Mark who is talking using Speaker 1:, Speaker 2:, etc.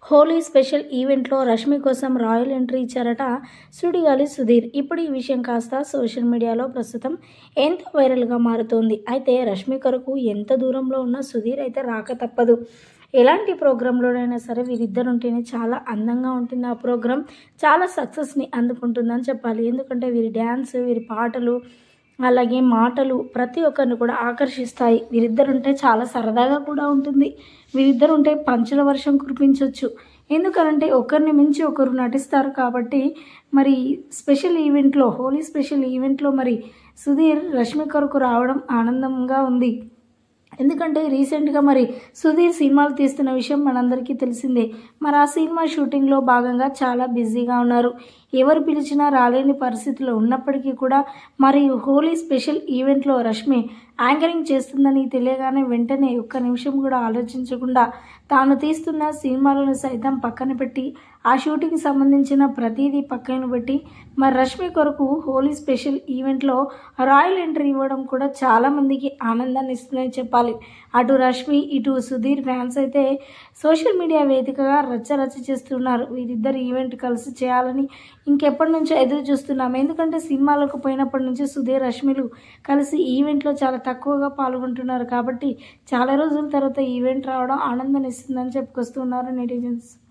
Speaker 1: Holi special ఈవెంట్లో రష్మి కోసం royal entry ఇచ్చారట సుడిగాలి సుధీర్ ఇప్పుడు ఈ విషయం కాస్త సోషల్ మీడియాలో ప్రస్తుతం ఎంతో వైరల్గా మారుతోంది అయితే రష్మి కొరకు ఎంత దూరంలో ఉన్న సుధీర్ అయితే రాక తప్పదు ఎలాంటి ప్రోగ్రాంలోనైనా సరే వీరిద్దరు ఉంటేనే చాలా అందంగా ఉంటుంది ఆ ప్రోగ్రాం చాలా సక్సెస్ని అందుకుంటుందని చెప్పాలి ఎందుకంటే వీరి డ్యాన్స్ వీరి పాటలు అలాగే మాటలు ప్రతి ఒక్కరిని కూడా ఆకర్షిస్తాయి వీరిద్దరు ఉంటే చాలా సరదాగా కూడా ఉంటుంది వీరిద్దరు ఉంటే పంచుల వర్షం కురిపించవచ్చు ఎందుకనంటే ఒకరిని మించి ఒకరు నటిస్తారు కాబట్టి మరి స్పెషల్ ఈవెంట్లో హోలీ స్పెషల్ ఈవెంట్లో మరి సుధీర్ రష్మి కొరకు రావడం ఆనందంగా ఉంది ఎందుకంటే రీసెంట్గా మరి సుధీర్ సినిమాలు తీస్తున్న విషయం మనందరికీ తెలిసిందే మరి ఆ సినిమా షూటింగ్లో భాగంగా చాలా బిజీగా ఉన్నారు ఎవరు పిలిచినా రాలేని పరిస్థితిలో ఉన్నప్పటికీ కూడా మరి హోలీ స్పెషల్ ఈవెంట్లో రష్మి యాంకరింగ్ చేస్తుందని తెలియగానే వెంటనే ఒక్క నిమిషం కూడా ఆలోచించకుండా తాను తీస్తున్న సినిమాలను సైతం పక్కన పెట్టి ఆ షూటింగ్ సంబంధించిన ప్రతిదీ పక్కన పెట్టి మరి రష్మి కొరకు హోలీ స్పెషల్ ఈవెంట్లో రాయల్ ఎంట్రీ ఇవ్వడం కూడా చాలామందికి ఆనందాన్ని ఇస్తుందని చెప్పాలి అటు రష్మి ఇటు సుధీర్ ఫ్యాన్స్ అయితే సోషల్ మీడియా వేదికగా రచ్చ రచ్చ చేస్తున్నారు వీరిద్దరు ఈవెంట్ కలిసి చేయాలని ఇంకెప్పటి నుంచో ఎదురు చూస్తున్నాం ఎందుకంటే సినిమాలకు పోయినప్పటి నుంచి సుధీర్ రష్మిలు కలిసి ఈవెంట్లో చాలా తక్కువగా పాల్గొంటున్నారు కాబట్టి చాలా రోజుల తర్వాత ఈవెంట్ రావడం ఆనందాన్ని ఇస్తుందని చెప్పుకొస్తున్నారు నెటిజన్స్